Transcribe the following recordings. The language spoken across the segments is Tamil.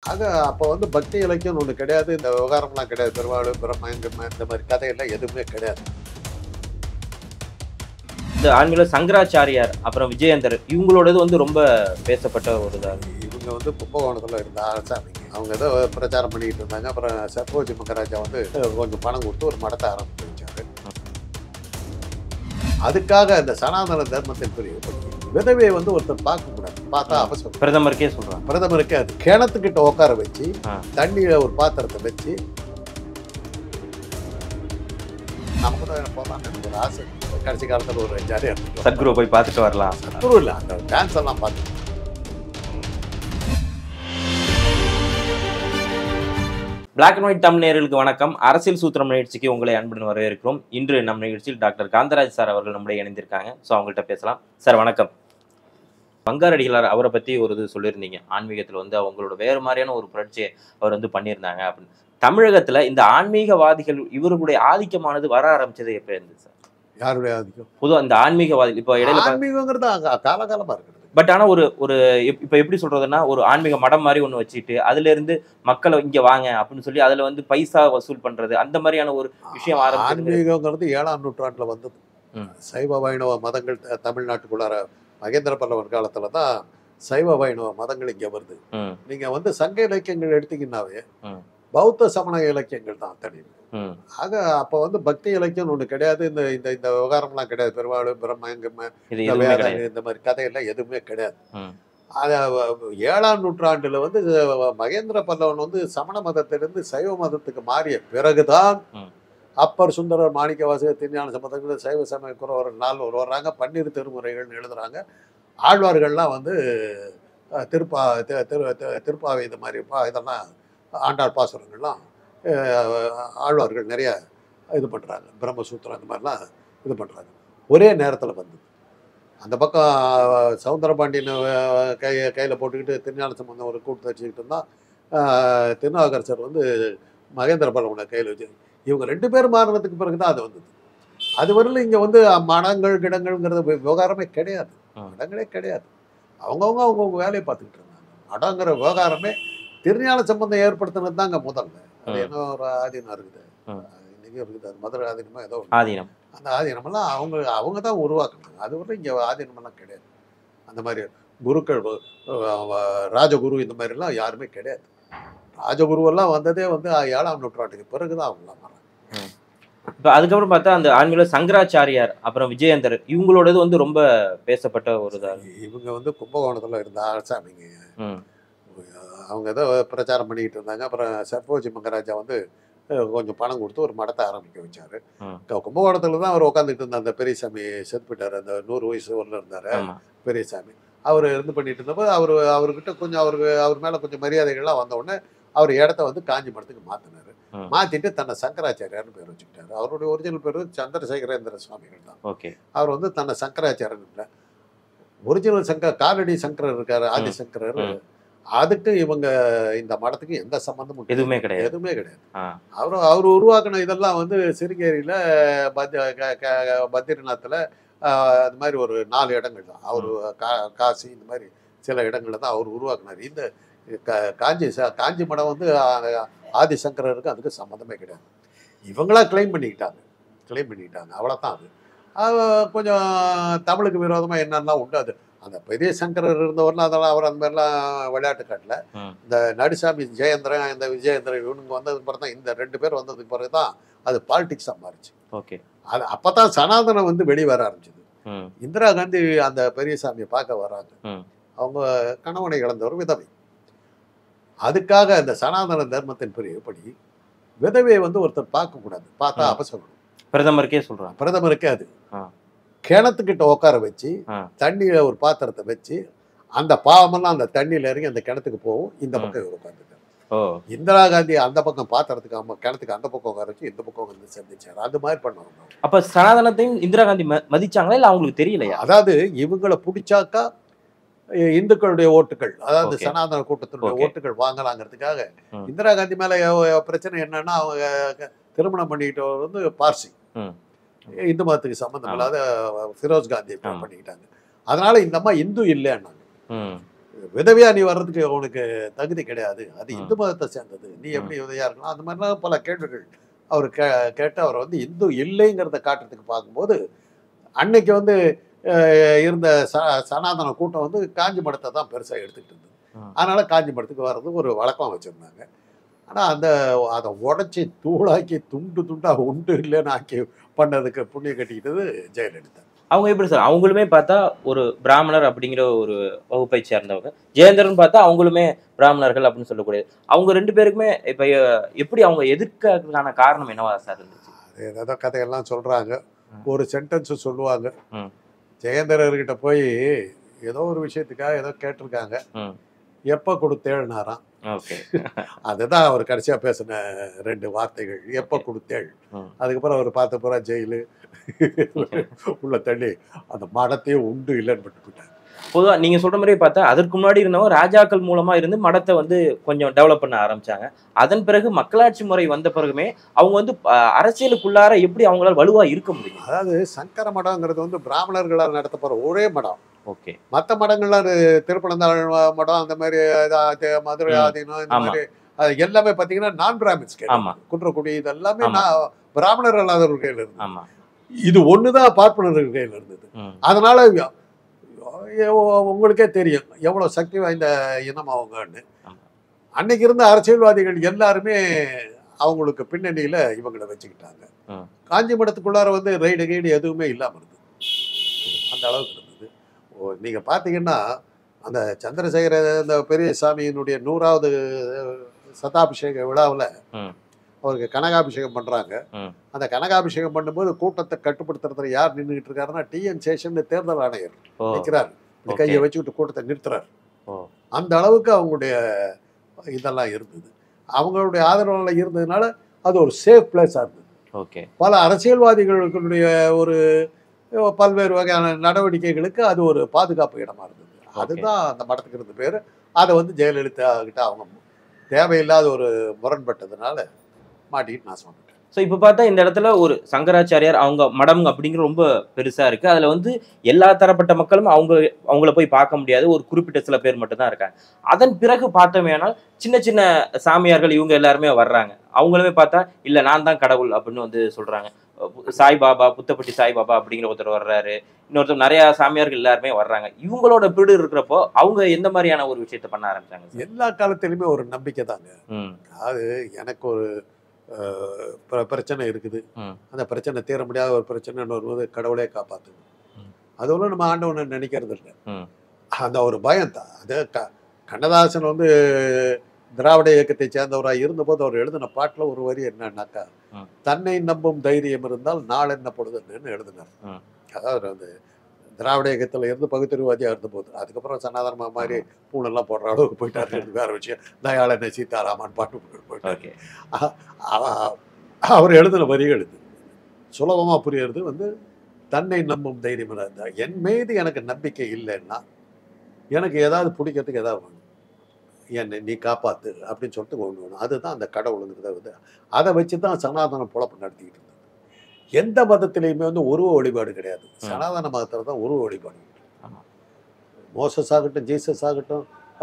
ஆக அப்போ வந்து பக்தி இலக்கியம்னு ஒன்று கிடையாது இந்த விவகாரம்லாம் கிடையாது பெருவாள் பிரம்ம இந்த மாதிரி கதையெல்லாம் எதுவுமே கிடையாது இந்த ஆன்மீக சங்கராச்சாரியார் அப்புறம் விஜயேந்தர் இவங்களோடது வந்து ரொம்ப பேசப்பட்ட ஒரு இதா இருக்கு. இவங்க வந்து கும்பகோணத்தில் இருந்த ஆசாமிங்க அவங்க ஏதோ பிரச்சாரம் பண்ணிக்கிட்டு இருந்தாங்க அப்புறம் சர்வோஜி மகராஜா வந்து கொஞ்சம் பணம் கொடுத்து ஒரு மடத்தை ஆரம்பிச்சு வச்சாரு அதுக்காக அந்த சனாதன தர்மத்தின் பிரிவு விதவையை வந்து ஒருத்தர் பார்க்கக்கூடாது பார்த்தா அவசரம் பிரதமருக்கே சொல்றாங்க பிரதமருக்கு அது கிணத்துக்கிட்ட உட்கார வச்சு ஆ. தண்ணியில ஒரு பாத்திரத்தை வச்சு நமக்கு தான் போகலாம் எனக்கு ஒரு ஆசை கடைசி காலத்தில் ஒரு ஜாலியாக இருந்துட்டு சத்குரு போய் பார்த்துட்டு வரலாம் சத்குரு இல்லை அந்த டான்ஸ் எல்லாம் பார்த்து பிளாக் அண்ட் ஒயிட் தமிழ் நேயர்களுக்கு வணக்கம் அரசியல் சூத்திரம் நிகழ்ச்சிக்கு உங்களை அன்புடன் வரவேற்கிறோம் இன்று நம் நிகழ்ச்சியில் டாக்டர் காந்தராஜ் சார் அவர்கள் நம்முடைய இணைந்திருக்காங்க ஸோ அவங்கள்ட்ட பேசலாம் சார் வணக்கம் பங்காரடிகளார் அவரை பத்தி ஒரு இது சொல்லியிருந்தீங்க ஆன்மீகத்தில் வந்து அவங்களோட வேறு மாதிரியான ஒரு புரட்சியை அவர் வந்து பண்ணியிருந்தாங்க அப்படின்னு தமிழகத்துல இந்த ஆன்மீகவாதிகள் இவர்களுடைய ஆதிக்கமானது வர ஆரம்பிச்சது எப்போ இருந்தது சார் யாருடைய ஆதிக்கம் பொதுவாக இந்த ஆன்மீகவாதி இப்போ இடையில பா- ஆன்மீகங்கிறது அங்க காலகாலமா இருக்கிறது பட் ஆனா ஒரு ஒரு எப்- இப்ப எப்படி சொல்றதுன்னா ஒரு ஆன்மீக மடம் மாதிரி ஒண்ணு வச்சுட்டு அதுல இருந்து மக்களை இங்க வாங்க அப்படின்னு சொல்லி அதுல வந்து பைசா வசூல் பண்றது அந்த மாதிரியான ஒரு விஷயம் ஆரம்பிச்சது ஆன்மீகங்கிறது ஏழாம் நூற்றாண்டுல வந்தது ம். சைவ வைணவ மதங்கள் த- தமிழ்நாட்டுக்குள்ளார மகேந்திர பல்லவன் காலத்துல தான் சைவ வைணவ மதங்கள் இங்க வருது ம், நீங்க வந்து சங்க இலக்கியங்கள் எடுத்தீங்கன்னாவே ம். பௌத்த சமண இலக்கியங்கள் தான் தனி ம், ஆக அப்போ வந்து பக்தி இலக்கியம்னு ஒன்று கிடையாது இந்த இந்த இந்த விவகாரம்லாம் கிடையாது பெருவாள் பிரம்ம இங்கம்ம, இது இந்த எதுவுமே வேதம் கிடையாது இந்த மாதிரி கதையெல்லாம் எதுவுமே கிடையாது ம். அது அவ- ஏழாம் நூற்றாண்டுல வந்து மகேந்திர பல்லவன் வந்து சமண மதத்திலிருந்து சைவ மதத்துக்கு மாறிய பிறகுதான் ம். அப்பர் சுந்தரர் மாணிக்கவாசகர் திருஞான சம்பந்தங்கள் சைவ சமய குறவர் நாள் ஒரு வர்றாங்க பன்னிரு திருமுறைகள்னு எழுதுறாங்க ஆழ்வார்கள்லாம் வந்து அஹ், திருப்பா தி- திரு தி- திருப்பாவை இது மாதிரி பா இதெல்லாம் ஆண்டாள் பாசுரங்கள்லாம் அஹ், ஆழ்வார்கள் நிறைய இது பண்ணுறாங்க பிரம்மசூத்திரம் அந்த மாதிரிலாம் இது பண்ணுறாங்க ஒரே நேரத்தில் வந்தது அந்த பக்கம் அஹ், சவுந்தரபாண்டியன் அஹ், கை கையில் போட்டுக்கிட்டு திருஞான சம்பந்தம் ஒரு கூட்டு வச்சுக்கிட்டு இருந்தால் திருநாவுக்கரசர் வந்து மகேந்திர பல்லவனை கையில் வச்சு இவங்க ரெண்டு பேரும் மாறினதுக்கு பிறகு தான் அது வந்தது அது வரல இங்கே வந்து மடங்கள் கிடங்கள்ங்கிறது வி- விவகாரமே கிடையாது ம். மடங்களே கிடையாது அவங்கவுங்க அவங்கவுங்க வேலையை பார்த்துக்கிட்டு இருந்தாங்க மடங்கிற விவகாரமே திருஞான சம்பந்தம் ஏற்படுத்தினது தாங்க முதல்ல அது ம். என்ன ஒரு ஆதீனம் இருக்குது ம். இன்னைக்கு இருக்குது அது மதுரை ஆதீனமா ஏதோ ஒண்ணு. ஆதீனம் அந்த ஆதீனமெல்லாம் அவங்க அவங்க தான் உருவாக்குனாங்க அது வரை இங்கே ஆதீனமெல்லாம் கிடையாது அந்த மாதிரி குருக்கள் அஹ், அஹ், ராஜகுரு இந்த மாதிரிலாம் யாருமே கிடையாது ராஜகுருவெல்லாம் வந்ததே வந்து ஏழாம் நூற்றாண்டுக்கு பிறகு தான் அவங்களாம் வராங்க இப்ப அதுக்கப்புறம் பார்த்தா அந்த ஆன்மீக சங்கராச்சாரியார் அப்புறம் விஜயேந்தர் இவங்களோடது வந்து ரொம்ப பேசப்பட்ட ஒரு இதா இருக்கு. இவங்க வந்து கும்பகோணத்தில் இருந்த ஆசாமிங்க ம், அவங்க ஏதோ பிரச்சாரம் பண்ணிக்கிட்டு இருந்தாங்க அப்புறம் சர்வோஜி மகராஜா வந்து அஹ், கொஞ்சம் பணம் கொடுத்து ஒரு மடத்தை ஆரம்பிக்க வச்சாரு ம். க- கும்பகோணத்துல தான் அவர் உட்காந்துட்டு இருந்தார் அந்த பெரியசாமி செத்துப்பிட்டார் அந்த நூறு வயசு வரல இருந்தார் ஆமா பெரியசாமி அவர் இருந்து பண்ணிட்டு இருந்தப்போ அவர் அவர்கிட்ட கொஞ்சம் அவருக்கு அவர் மேலே கொஞ்சம் மரியாதைகள்லாம் வந்த உடனே அவர் இடத்த வந்து காஞ்சி மடத்துக்கு மாற்றினார் ம். மாற்றிட்டு தன்னை சங்கராச்சாரியார்னு பேர் வச்சுக்கிட்டாரு அவருடைய ஒரிஜினல் பேர் சந்திரசேகரேந்திர சுவாமிகள் தான் ஓகே அவர் வந்து தன்னை சங்கராச்சாரியன் இல்லை ஒரிஜினல் சங்கர் காலடி சங்கரர் இருக்காரு ஆதிசங்கரர் ம். அதுக்கு இவங்க இந்த மடத்துக்கு எந்த சம்பந்தமும் கிடையாது. எதுவுமே கிடையாது எதுவுமே கிடையாது ஆ. அவர் அவர் உருவாக்கின இதெல்லாம் வந்து சிருங்கேரியில் பத்ரிநாத்தில் அது மாதிரி ஒரு நாலு இடங்கள் தான் அவர் கா காசி இந்த மாதிரி சில இடங்கள்ல தான் அவர் உருவாக்குனார் இந்த கா- காஞ்சி ச- காஞ்சி மடம் வந்து ஆ- ஆதிசங்கரருக்கு அதுக்கு சம்மந்தமே கிடையாது இவங்களா கிளைம் பண்ணிக்கிட்டாங்க கிளைம் பண்ணிக்கிட்டாங்க அவ்வளோதான் அது அது கொஞ்சம் தமிழுக்கு விரோதமாக என்னெல்லாம் உண்டு அது அந்த பெரிய சங்கரர் இருந்தவரெலாம் அதெல்லாம் அவர் அந்த மாதிரிலாம் விளையாட்டு காட்டல ம். இந்த நடுசாமி ஜெயேந்திரன் இந்த விஜயேந்திரன் இவனுங்க வந்ததுக்கு பிறகு தான் இந்த ரெண்டு பேர் வந்ததுக்கு பிறகு தான் அது பாலிடிக்ஸாக மாறிச்சு ஓகே அது அப்போ தான் சனாதனம் வந்து வெளியே வர ஆரம்பிச்சது ம் இந்திரா காந்தி அந்த பெரியசாமியை பார்க்க வராங்க ம். அவங்க கணவனை இழந்தவர் விதவை அதுக்காக அந்த சனாதன தர்மத்தின் பிரிவுப்படி விதவையை வந்து ஒருத்தர் பார்க்கக்கூடாது பார்த்தா ம். அபசகுணம் பிரதமருக்கே சொல்றாங்க பிரதமருக்கே அது ஆ. கிணத்துக்கிட்ட உட்கார வச்சு ஆ. தண்ணியில ஒரு பாத்திரத்தை வச்சு அந்த பாவமெல்லாம் அந்த தண்ணியில இறங்கி அந்த கிணத்துக்கு போகும் இந்த ம். பக்கம் இவர் உட்காந்துருக்காரு ஓ இந்திரா காந்தி அந்த பக்கம் பாத்திரத்துக்கு அம்மா கிணத்துக்கு அந்த பக்கம் உட்கார வச்சு இந்த பக்கம் வந்து சந்திச்சார் அது மாதிரி பண்ணுவாங்க அப்ப சனாதனத்தையும் இந்திரா காந்தி ம- மதிச்சாங்களா இல்ல அவங்களுக்கு தெரியலையா அதாவது இவங்களை பிடிச்சாக்கா இ- இந்துக்களுடைய ஓட்டுகள் அதாவது Okay. சனாதன கூட்டத்தினுடைய Okay. ஓட்டுகள் வாங்கலாங்கிறதுக்காக ம். இந்திரா காந்தி மேல எவ்- எவ் பிரச்சனை என்னன்னா அவங்க க- திருமணம் பண்ணிக்கிட்டவர் வந்து பார்சி ம். இந்து மதத்துக்கு சம்பந்தம் ஆமா. இல்லாத ஃபிரோஸ் காந்தி ஆமா. பண்ணிக்கிட்டாங்க அதனால இந்த அம்மா இந்து இல்லைன்னாங்க ம் விதவையா நீ வர்றதுக்கு உனக்கு தகுதி கிடையாது அது ம். இந்து மதத்தை சேர்ந்தது நீ எப்படி விதையா இருக்கலாம் அந்த மாதிரிலாம் பல கேள்விகள் அவர் கே கேட்டு அவர் வந்து இந்து இல்லைங்கிறத காட்டுறதுக்கு பார்க்கும்போது அன்னைக்கு வந்து அஹ், இருந்த ச சனாதன கூட்டம் வந்து காஞ்சி மடத்தை தான் பெருசாக எடுத்துக்கிட்டு இருந்தது ம். அதனால காஞ்சி மடத்துக்கு வர்றதுக்கு ஒரு வழக்கம் வச்சுருந்தாங்க ஆனால் அந்த அதை உடச்சி தூளாக்கி துண்டு துண்டாக உண்டு இல்லைன்னு ஆக்கி பண்ணதுக்கு புண்ணியம் கட்டிக்கிட்டது ஜெயலலிதா அவங்க எப்படி சார் அவங்களுமே பார்த்தா ஒரு பிராமணர் அப்படிங்கிற ஒரு வகுப்பை சேர்ந்தவங்க ஜெயேந்திரன் பார்த்தா அவங்களுமே பிராமணர்கள் அப்படின்னு சொல்லக்கூடியது அவங்க ரெண்டு பேருக்குமே இப்ப அஹ், எப்படி அவங்க எதிர்க்கிறதுக்கான காரணம் என்னவா சார் இருந்துச்சு அது ஏதோ கதையெல்லாம் சொல்கிறாங்க ம். ஒரு சென்டென்ஸ் சொல்லுவாங்க ம். ஜெயேந்திரர்கிட்ட போய் ஏதோ ஒரு விஷயத்துக்காக ஏதோ கேட்டிருக்காங்க ம். எப்போ கொடுத்தேள்னாராம் ஓகே அதுதான் அவர் கடைசியாக பேசின ரெண்டு வார்த்தைகள் எப்போ கொடுத்தேள் ம். அதுக்கப்புறம் அவர் பார்த்த பூரா ஜெயிலு உள்ள தள்ளி அந்த மடத்தையும் உண்டு இல்லைன்னு பட்டு போயிட்டாங்க பொதுவா நீங்க சொல்ற மாதிரி பார்த்தா அதற்கு முன்னாடி இருந்தவங்க ராஜாக்கள் மூலமா இருந்து மடத்தை வந்து கொஞ்சம் டெவலப் பண்ண ஆரம்பிச்சாங்க அதன் பிறகு மக்களாட்சி முறை வந்த பிறகுமே அவங்க வந்து அஹ், அரசியலுக்குள்ளார எப்படி அவங்களால வலுவா இருக்க முடியும் அதாவது சங்கர மடங்கிறது வந்து பிராமணர்களால் நடத்தப்படுற ஒரே மடம் ஓகே மற்ற மடங்கள்லாம் அது திருப்பனந்தாள் மடம் அந்த மாதிரி இதா- அது மதுரை ம். ஆதீனம் இந்த ஆமா. மாதிரி அது எல்லாமே பார்த்தீங்கன்னா நான் பிராமின்ஸ் ஆமா. குன்றக்குடி இதெல்லாமே ஆமா. நான் பிராமணர் அல்லாதவர்கள் கையில் இருந்தது ஆமா இது ஒன்று தான் பார்ப்பனர்கள் கையில் இருந்தது ம். அதனால ய- எவ்வ- உங்களுக்கே தெரியும் எவ்வளோ சக்தி வாய்ந்த இனம் அவங்கன்னு ஆமா. அன்னைக்கு இருந்த அரசியல்வாதிகள் எல்லாருமே அவங்களுக்கு பின்னணியில் இவங்களை வச்சுக்கிட்டாங்க ம். காஞ்சி மடத்துக்குள்ளார வந்து ரைடு கைடு எதுவுமே இல்லாமல் இருந்தது அந்த அளவுக்கு இருந்தது ஓ நீங்கள் பார்த்தீங்கன்னா அந்த சந்திரசேகர அந்த பெரிய சாமியினுடைய நூறாவது சதாபிஷேக விழாவில் ம். அவருக்கு கனகாபிஷேகம் பண்ணுறாங்க ம். அந்த கனகாபிஷேகம் பண்ணும்போது கூட்டத்தை கட்டுப்படுத்துறதுல யார் நின்றுட்டு இருக்காருன்னா டிஎன் சேஷன் தேர்தல் ஆணையர் ஓ நிற்கிறார் இப்படி Okay. கையை வச்சுக்கிட்டு கூட்டத்தை நிறுத்துறார் ஓ அந்த அளவுக்கு அவங்களுடைய இதெல்லாம் இருந்தது அவங்களுடைய ஆதரவுல இருந்ததுனால அது ஒரு சேஃப் பிளேஸாக இருந்தது ஓகே பல அரசியல்வாதிகளுடைய ஒரு பல்வேறு வகையான நடவடிக்கைகளுக்கு அது ஒரு பாதுகாப்பு இடமா இருந்தது அதுதான் அந்த மடத்துக்கு இருந்த பேர் அதை வந்து ஜெயலலிதா கிட்ட அவங்க தேவையில்லாத ஒரு முரண்பட்டதுனால மாட்டிக்கிட்டு நாசம் பண்ணிட்டேன் ஸோ இப்போ பார்த்தா இந்த இடத்துல ஒரு சங்கராச்சாரியார் அவங்க மடம் அப்படிங்கிற ரொம்ப பெருசா இருக்கு அதுல வந்து எல்லா தரப்பட்ட மக்களும் அவங்க அவங்கள போய் பார்க்க முடியாது ஒரு குறிப்பிட்ட சில பேர் மட்டும் தான் இருக்காங்க அதன் பிறகு பார்த்தோமேனால் சின்ன சின்ன சாமியார்கள் இவங்க எல்லாருமே வர்றாங்க அவங்களுமே பார்த்தா இல்ல நான் தான் கடவுள் அப்படின்னு வந்து சொல்றாங்க சாய்பாபா புத்தப்பட்டி சாய்பாபா அப்படிங்கிற ஒருத்தர் வர்றாரு இன்னொருத்தர் நிறைய சாமியார்கள் எல்லாருமே வர்றாங்க இவங்களோட பீடு இருக்கிறப்போ அவங்க எந்த மாதிரியான ஒரு விஷயத்த பண்ண ஆரம்பிச்சாங்க சார்? எல்லா காலத்திலுமே ஒரு நம்பிக்கை தாங்க ம் அதாவது எனக்கு ஒரு அஹ், பிர- பிரச்சனை இருக்குது ம். அந்த பிரச்சனை தீர முடியாத ஒரு பிரச்சனைன்னு வரும்போது கடவுளே காப்பாற்றுங்க ம். அதுவும் நம்ம ஆண்டவனை நினைக்கிறது இல்லை ம். அந்த ஒரு பயம் தான் அது க கண்ணதாசன் வந்து திராவிட இயக்கத்தை சேர்ந்தவராக இருந்தபோது அவர் எழுதின பாட்டில் ஒரு வரி என்னன்னாக்கா ம். தன்னை நம்பும் தைரியம் இருந்தால் நாள் என்ன பொழுதுன்னு எழுதினார் ம். அதாவது வந்து திராவிட இயக்கத்தில் இருந்து பகுத்தறிவாதியாக இருந்தபோது அதுக்கப்புறம் சனாதனமா மாதிரி பூனெல்லாம் போடுற அளவுக்கு போயிட்டாரு அது வேற விஷயம் தயாளனை சீதாராமன் பாட்டு போயிட்டார் ஓகே அவ- அவர் எழுதின வரிகள் இது சுலபமாக புரியறது வந்து தன்னை நம்பும் தைரியம் இருந்தா என் மீது எனக்கு நம்பிக்கை இல்லைன்னா எனக்கு ஏதாவது பிடிக்கிறதுக்கு ஏதாவது வேணும் என்னை நீ காப்பாத்து அப்படின்னு சொல்லிட்டு ஒன்று வேணும் அதுதான் அந்த கடவுளுங்கிறத வந்து அதை வச்சு தான் சனாதன பொழப்பு நடத்திக்கிட்டு இருந்தது எந்த மதத்திலையுமே வந்து உருவ வழிபாடு கிடையாது சனாதன மதத்தில் தான் உருவ வழிபாடு ஆமா. மோசஸ் ஆகட்டும் ஜீசஸ் ஆகட்டும்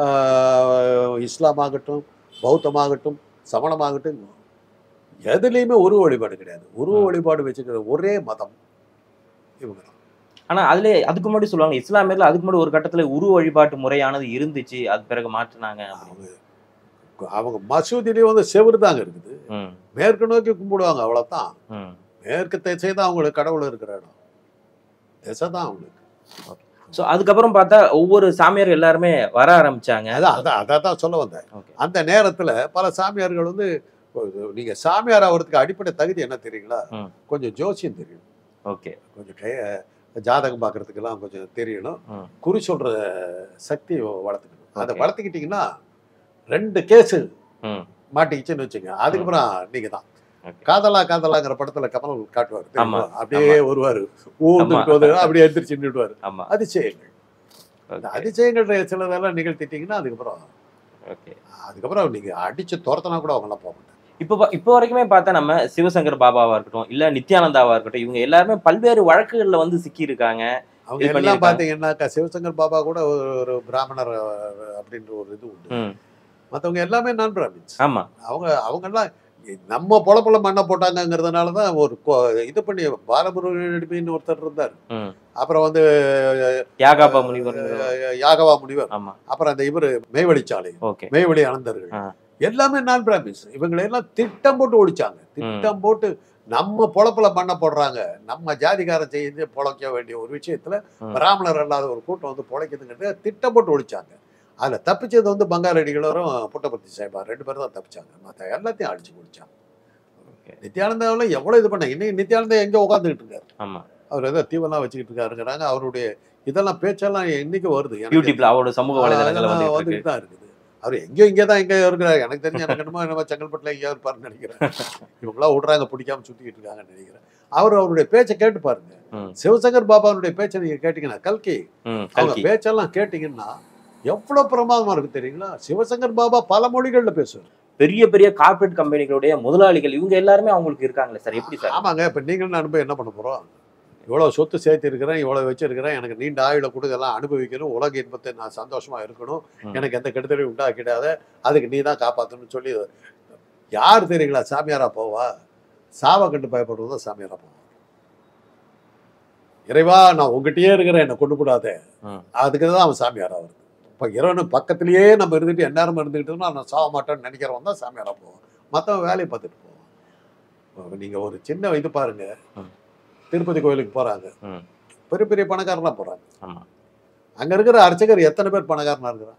ஆஹ், இஸ்லாம் ஆகட்டும் பௌத்தம் ஆகட்டும் சமணமாகட்டும் எதுலேயுமே உருவ வழிபாடு கிடையாது உருவ ம். வழிபாடு வச்சுக்கிற ஒரே மதம் இவங்க தான் ஆனா அதுல அதுக்கு முன்னாடி சொல்லுவாங்க இஸ்லாமியர்ல அதுக்கு முன்னாடி ஒரு கட்டத்துல உருவ வழிபாட்டு முறையானது இருந்துச்சு அது பிறகு மாற்றினாங்க அப்படின்னு. அவங்க அவங்க மசூதிலேயே வந்து செவுரு தாங்க இருக்குது ம், மேற்கு நோக்கி கும்பிடுவாங்க அவ்வளோதான் ம். மேற்கு திசை தான் அவங்களுக்கு கடவுள் இருக்கிற இடம் திசை தான் அவங்களுக்கு சோ அதுக்கப்புறம் பார்த்தா ஒவ்வொரு சாமியார் எல்லாருமே வர ஆரம்பிச்சாங்க அதான் அதான் அதை தான் சொல்ல வந்தேன் ஓகே அந்த நேரத்தில் பல சாமியார்கள் வந்து நீங்கள் சாமியார் ஆகிறதுக்கு அடிப்படை தகுதி என்ன தெரியுங்களா ம். கொஞ்சம் ஜோசியம் தெரியும் ஓகே கொஞ்சம் கைய ஜாதகம் பார்க்கறதுக்கெல்லாம் கொஞ்சம் தெரியணும் ம். குறி சொல்ற சக்தி வளர்த்துக்கணும் அதை Okay. வளர்த்துக்கிட்டீங்கன்னா ரெண்டு கேஸு ம். மாட்டிக்கிச்சுன்னு வச்சுங்க அதுக்கப்புறம் நீங்க தான் Okay. காதலா காதலாங்கிற படத்துல கமல் காட்டுவார் தெரியுமா? ஆமா, அப்படியே வருவாரு ஊந்துட்டு வந்து அப்படியே எந்திரிச்சு நின்றுடுவாரு ஆமா அதிசயங்கள் இந்த ஓகே அதிசயங்கள் சிலதெல்லாம் நிகழ்த்திட்டீங்கன்னா அதுக்கப்புறம் ஓகே அதுக்கப்புறம் நீங்க அடிச்சு துரத்தினா கூட அவங்கெல்லாம் போக மாட்டாங்க இப்போ பா- இப்போ வரைக்குமே பார்த்தா நம்ம சிவசங்கர் பாபாவா இருக்கட்டும் இல்ல நித்யானந்தாவா இருக்கட்டும் இவங்க எல்லாருமே பல்வேறு வழக்குகள்ல வந்து சிக்கி இருக்காங்க அவங்க இது எல்லாம் பண்ணியிருக்காங்க. பார்த்தீங்கன்னாக்கா சிவசங்கர் பாபா கூட ஒரு ஒரு பிராமணர் அஹ், அப்படின்ற ஒரு இது உண்டு ம் மற்றவங்க எல்லாமே நான் பிராமின்ஸ் ஆமா அவங்க அவங்கெல்லாம் நம்ம பொழப்புல மண்ணை போட்டாங்கங்கிறதுனால தான் ஒரு கொ- இது பண்ணி பாலமுருகன் ஒருத்தர் இருந்தார் ம் அப்புறம் வந்து யாகாபா முனிவர் அஹ், யாகவா முனிவர் ஆமா அப்புறம் அந்த இவர் மேவழிச்சாலை ஓகே மேவழி அனந்தர்கள் ஆ. எல்லாமே நான் பிராமின்ஸ் இவங்களை எல்லாம் திட்டம் போட்டு ஒழிச்சாங்க திட்டம் போட்டு நம்ம பொழப்புல மண்ணை போடுறாங்க நம்ம ஜாதிகாரம் செய்து பொழைக்க வேண்டிய ஒரு விஷயத்துல ம். பிராமணர் அல்லாத ஒரு கூட்டம் வந்து பொழைக்குதுங்கிறது திட்டம் போட்டு ஒழிச்சாங்க அதுல தப்பிச்சது வந்து பங்காளடிகளரும் புட்டபர்த்தி சாஹிபா ரெண்டு பேரும் தான் தப்பிச்சாங்க மற்ற எல்லாத்தையும் அடிச்சு முடிச்சாங்க Okay. நித்யானந்தாவில் எவ்வளவு இது பண்ண இன்னைக்கு நித்யானந்தா எங்க உட்காந்துக்கிட்டு இருக்காரு ஆமா அவர் ஏதோ தீவெல்லாம் வச்சுக்கிட்டு இருக்காருங்கிறாங்க அவருடைய இதெல்லாம் பேச்செல்லாம் இன்னைக்கு வருது எனக்கு யூடியூப்ல அவரோட சமூக வலைதளங்கள்ல அதெல்லாம் வந்துட்டு இருக்கு வந்துட்டு தான் இருக்குது அவர் எங்கேயோ இங்கே தான் எங்கேயோ இருக்கிறார் எனக்கு தெரிஞ்ச எனக்கு என்னமோ என்னமோ செங்கல்பட்டுல எங்கேயோ இருப்பாருன்னு நினைக்கிறேன் இவங்களாம் விடுறாங்க பிடிக்காம சுத்திக்கிட்டு இருக்காங்கன்னு நினைக்கிறேன் அவர் அவருடைய பேச்சை கேட்டு பாருங்க ம். சிவசங்கர் பாபாவுடைய பேச்சை நீங்க கேட்டீங்கன்னா கல்கி ம் அவங்க கல்கி பேச்செல்லாம் கேட்டீங்கன்னா எவ்வளவு பிரமாதமா இருக்கு தெரியுங்களா சிவசங்கர் பாபா பல மொழிகள்ல பேசுவார் பெரிய பெரிய கார்ப்பரேட் கம்பெனிகளுடைய முதலாளிகள் இவங்க எல்லாருமே அவங்களுக்கு இருக்காங்களே சார் எப்படி சார் ஆமாங்க இப்ப நீங்களும் அனுப்ப என்ன பண்ண போறோம் இவ்வளவு சொத்து சேர்த்து இருக்கிறேன் இவ்வளவு வச்சிருக்கிறேன் எனக்கு நீண்ட ஆயுள கூட இதெல்லாம் அனுபவிக்கணும் உலக இன்பத்தை நான் சந்தோஷமா இருக்கணும் ம். எனக்கு எந்த கெடுதலையும் உண்டாக்கிடாத அதுக்கு நீ தான் காப்பாற்றணும்னு சொல்லி யார் தெரியுங்களா சாமியாரா போவா சாவை கண்டு பயப்படுறதா சாமியாரா போவா இறைவா நான் உங்ககிட்டயே இருக்கிறேன் என்னை கொண்டு போடாத ம். அதுக்கு தான் அவன் சாமியாரா வருது இப்போ இறைவனு பக்கத்திலேயே நம்ம இருந்துட்டு எந்நேரமும் இருந்துக்கிட்டோம்னா நான் சாக மாட்டேன்னு நினைக்கிறவன் தான் சாமியாரா போவான் மற்றவன் வேலையை பார்த்துட்டு போவான் இப்ப நீங்க ஒரு சின்ன இது பாருங்க ம். திருப்பதி கோயிலுக்கு போறாங்க ம். பெரிய பெரிய பணக்காரன்லாம் போறாங்க ஆமா அங்க இருக்கிற அர்ச்சகர் எத்தனை பேர் பணக்காரனா இருக்கிறான்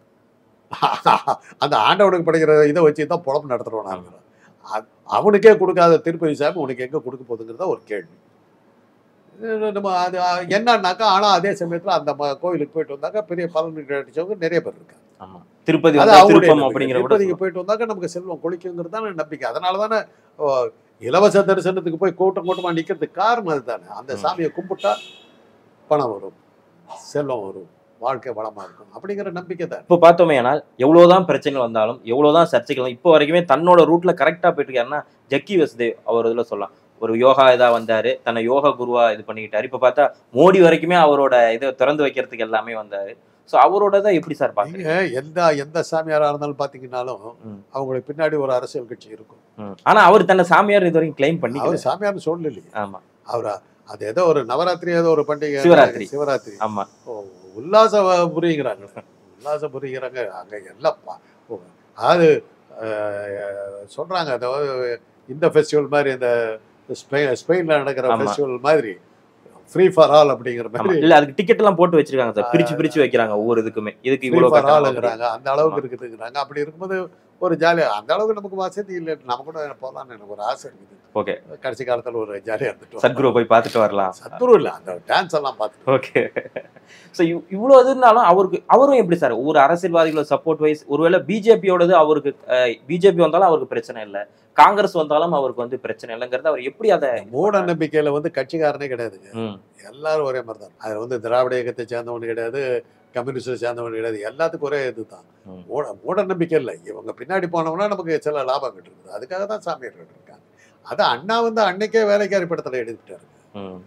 அந்த ஆண்டவனுக்கு படிக்கிற இதை வச்சு தான் பொழப்பு நடத்துறவனா இருக்கிறான் அ- அவனுக்கே கொடுக்காத திருப்பதி சாமி உனக்கு எங்க கொடுக்க போகுதுங்கிறதா ஒரு கேள்வி இது நம்ம அது அ, என்னன்னாக்கா ஆனா அதே சமயத்துல அந்த ம- கோயிலுக்கு போயிட்டு வந்தாக்கா பெரிய பலன் கிடைச்சவங்க நிறைய பேர் இருக்காங்க ஆமா திருப்பதி அது வந்து அவங்களுடைய திருப்பம் நம்பிக்கை. அப்படிங்கிற கூட திருப்பதிக்கு போயிட்டு வந்தாக்கா நமக்கு செல்வம் கொளிக்குங்கிறது தானே நம்பிக்கை அதனால தானே ஓ, இலவச தரிசனத்துக்கு போய் கூட்டம் கூட்டமா நிக்கிறதுக்கு காரணம் அதுதானே அந்த ம். சாமியை கும்பிட்டா பணம் வரும் செல்வம் வரும் வாழ்க்கை வளமா இருக்கும் அப்படிங்கிற நம்பிக்கை தான் இப்போ பார்த்தோமே ஆனால் எவ்வளவுதான் பிரச்சனைகள் வந்தாலும் எவ்வளவுதான் சர்ச்சைகள் இப்போ வரைக்குமே தன்னோட ரூட்ல கரெக்டா போயிட்டு இருக்காருன்னா ஜக்கி வசுதேவ் அவர் இதுல சொல்லலாம் ஒரு யோகா இதா வந்தாரு தன்னை யோகா குருவா இது பண்ணிக்கிட்டாரு இப்போ பார்த்தா மோடி வரைக்குமே அவரோட இதை திறந்து வைக்கிறதுக்கு எல்லாமே வந்தாரு ஸோ அவரோட தான் எப்படி சார் பாக்குறீங்க நீங்க எந்த எந்த சாமியாரா இருந்தாலும் பாத்தீங்கன்னாலும் ம். அவங்களுக்கு பின்னாடி ஒரு அரசியல் கட்சி இருக்கும் ம். ஆனா அவர் தன்னை சாமியார் இது வரைக்கும் கிளைம் பண்ணிக்கல அவர் சாமியார்னு சொல்லலையே ஆமா அவர் அது ஏதோ ஒரு நவராத்திரி ஏதோ ஒரு பண்டிகை சிவராத்திரி. சிவராத்திரி ஆமா ஓ, உல்லாச புரியுங்கிறாங்க உல்லாச புரியுங்கிறாங்க அங்க எல்லாம் பா- ஓ, அதாவது அஹ், சொல்றாங்க அதாவது இந்த ஃபெஸ்டிவல் மாதிரி இந்த ஸ்பெயின் ஸ்பெயின்ல நடக்கிற ஆமா. ஃபெஸ்டிவல் மாதிரி ஃப்ரீ ஃபார் ஆல் அப்படிங்கிற ஆமா மாதிரி இல்ல அதுக்கு டிக்கெட் எல்லாம் போட்டு வச்சிருக்காங்க சார் பிரிச்சு பிரிச்சு வைக்கிறாங்க ஒவ்வொரு இதுக்குமே இதுக்கு ஃப்ரீ இவ்வளவு ஃபார் கட்டணம் அப்படி. ஆளுங்கிறாங்க அந்த அளவுக்கு இருக்குதுங்கிறாங்க அப்படி இருக்கும்போது ஒரு ஜாலியா அந்த அளவுக்கு நமக்கு வசதி இல்லை நம்ம கூட போகலான்னு எனக்கு ஒரு ஆசை இருக்குது ஓகே கடைசி காலத்துல ஒரு ஜாலியா இருந்துட்டு சத்குரு போய் பார்த்துட்டு வரலாம் சத்துரு இல்லை அந்த டான்ஸ் எல்லாம் பார்த்துட்டு ஓகே ஸோ இவ்வளோ இது இருந்தாலும் அவருக்கு அவரும் எப்படி சார் ஒரு அரசியல்வாதிகளோட சப்போர்ட் வைஸ் ஒருவேளை பிஜேபியோடது அவருக்கு பிஜேபி வந்தாலும் அவருக்கு பிரச்சனை இல்லை காங்கிரஸ் வந்தாலும் அவருக்கு வந்து பிரச்சனை இல்லைங்கிறது அவர் எப்படி அதை மூட நம்பிக்கையில வந்து கட்சிக்காரனே கிடையாதுங்க ம், எல்லாரும் ஒரே மாதிரி தான் அது வந்து திராவிட இயக்கத்தை சேர்ந்தவன் கிடையாது கம்யூனிஸ்டை சேர்ந்தவன் கிடையாது எல்லாத்துக்கும் ஒரே இதுதான் ம். மூட மூட நம்பிக்கை இல்லை இவங்க பின்னாடி போனவங்கன்னா நமக்கு சில லாபம் இருக்குது அதுக்காக தான் சாமியார்கள் இருக்காங்க அது அண்ணா வந்து அன்னைக்கே வேலைக்காரி படத்தில் எடுத்துட்டாரு ம்,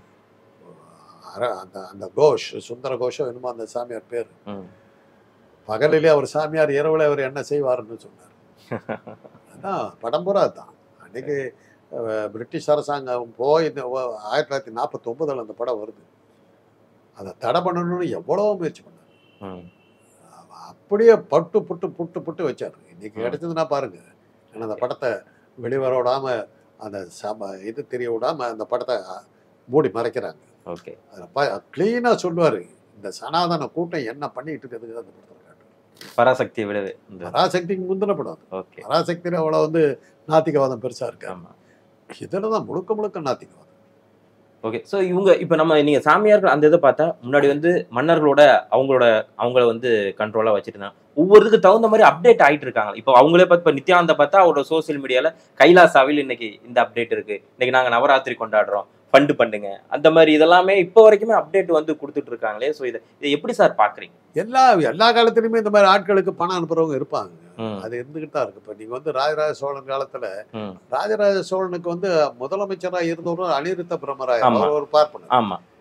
அர- அந்த அந்த கோஷ் சுந்தர கோஷம் என்னமோ அந்த சாமியார் பேர் ம். பகலிலே அவர் சாமியார் இரவுல அவர் என்ன செய்வாருன்னு சொன்னார் அதான் படம் பூரா தான் அன்னைக்கு அஹ், பிரிட்டிஷ் அரசாங்கம் போய் இந்த ஒ- ஆயிரத்தி தொள்ளாயிரத்தி நாற்பத்தி ஒன்பதுல அந்த படம் வருது அதை தடை பண்ணணும்னு எவ்வளவோ முயற்சி பண்ணார் ம், அப்படியே பட்டு புட்டு புட்டு புட்டு வச்சார் இன்னைக்கு ம். கிடைச்சதுன்னா பாருங்க ஏன்னா அந்த படத்தை வெளிவர விடாம அந்த சம இது தெரிய விடாம அந்த படத்தை மூடி மறைக்கிறாங்க ஓகே அதில் கிளீனாக சொல்லுவார் இந்த சனாதன கூட்டம் என்ன பண்ணிட்டு இருக்கிறதுக்கு அந்த படத்தில் காட்டுவார் பராசக்தியை விடவே இந்த பராசக்திக்கு முந்தின படம் அது. ஓகே பராசக்தியில் அவ்வளோ வந்து நாத்திகவாதம் பெருசா இருக்கு ஆமா இதில் தான் முழுக்க முழுக்க நாத்திகவாதம் ஓகே ஸோ இவங்க இப்போ நம்ம நீங்க சாமியார்கள் அந்த இதை பார்த்தா முன்னாடி வந்து மன்னர்களோட அவங்களோட அவங்கள வந்து கண்ட்ரோலாக வச்சிருந்தாங்க ஒவ்வொருத்துக்கு தகுந்த மாதிரி அப்டேட் ஆயிட்டு இருக்காங்க இப்போ அவங்களே பார்த்து இப்போ நித்யானந்த பார்த்தா அவரோட சோசியல் மீடியால கைலாசாவில் இன்னைக்கு இந்த அப்டேட் இருக்கு இன்னைக்கு நாங்க நவராத்திரி கொண்டாடுறோம் ஃபண்டு பண்ணுங்க அந்த மாதிரி இதெல்லாமே இப்போ வரைக்குமே அப்டேட் வந்து கொடுத்துட்டு இருக்காங்களே ஸோ இதை இதை எப்படி சார் பாக்குறீங்க எல்லா எல்லா காலத்துலையுமே இந்த மாதிரி ஆட்களுக்கு பணம் அனுப்புறவங்க இருப்பாங்க ம், அது இருந்துகிட்டு தான் இருக்கு இப்போ நீங்கள் வந்து ராஜராஜ சோழன் காலத்துல ம், ராஜராஜ சோழனுக்கு வந்து முதலமைச்சராக இருந்தவரும் அனிருத்த பிரம்மராய ஆமா. அவர் ஒரு பார்ப்பனர் ஆமா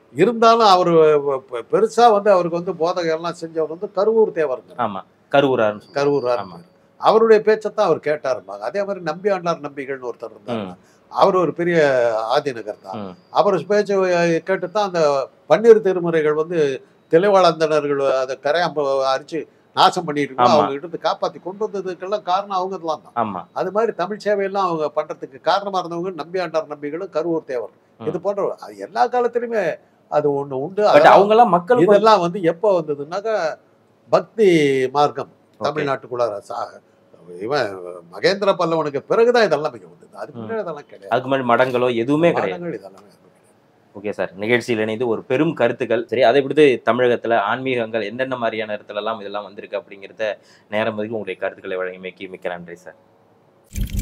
இருந்தாலும் அவர் பெருசா வந்து அவருக்கு வந்து போதகெல்லாம் செஞ்சவர் வந்து கருவூர் தேவருங்க ஆமா கருவூரார்னு சொல்லுவாங்க. கருவூர் ஆமா. அவருடைய பேச்சைத்தான் அவர் கேட்டாருப்பாங்க அதே மாதிரி நம்பி ஆண்டார் நம்பிகள்னு ஒருத்தர் இருந்தார் ம், அவர் ஒரு பெரிய ஆதிநகர் தான் ம். அவர் பேச்சை கேட்டு தான் அந்த பன்னீர் திருமுறைகள் வந்து தெளிவாளந்தனர்கள் அதை கரையாம்ப அரிச்சு நாசம் பண்ணிட்டு இருக்கோம். ஆமா. அவங்க இருந்து காப்பாத்தி கொண்டு வந்ததுக்கெல்லாம் காரணம் அவங்க தான் ஆமா அது மாதிரி தமிழ் சேவையெல்லாம் அவங்க பண்றதுக்கு காரணமா இருந்தவங்க நம்பி ஆண்டார் நம்பிகளும் கருவூர் தேவர் ம். இது போன்ற அது எல்லா காலத்திலுமே அது ஒண்ணு உண்டு பட் அதெல்லாம் அவங்க எல்லாம் மக்கள் இதெல்லாம் வந்து எப்போ வந்ததுன்னாக்கா பக்தி மார்க்கம் தமிழ்நாட்டுக்குள்ளார சா இவன் மகேந்திர பல்லவனுக்கு பிறகுதான் இதெல்லாம் மிக வந்தது அதுக்கு ம். முன்னாடி இதெல்லாம் கிடையாது அதுக்கு முன்னாடி மடங்களோ எதுவுமே கிடையாது மதங்கள் இதெல்லாம் எதுவும் கிடையாது. ஓகே சார் நிகழ்ச்சியில் இணைந்து ஒரு பெரும் கருத்துக்கள் சரி அதை விடுத்து தமிழகத்துல ஆன்மீகங்கள் எந்தெந்த மாதிரியான இடத்துல எல்லாம் இதெல்லாம் வந்திருக்கு அப்படிங்கிறத நேரம் ஒதுக்கி உங்களுடைய கருத்துக்களை வழங்கிமைக்கு மிக்க நன்றி சார்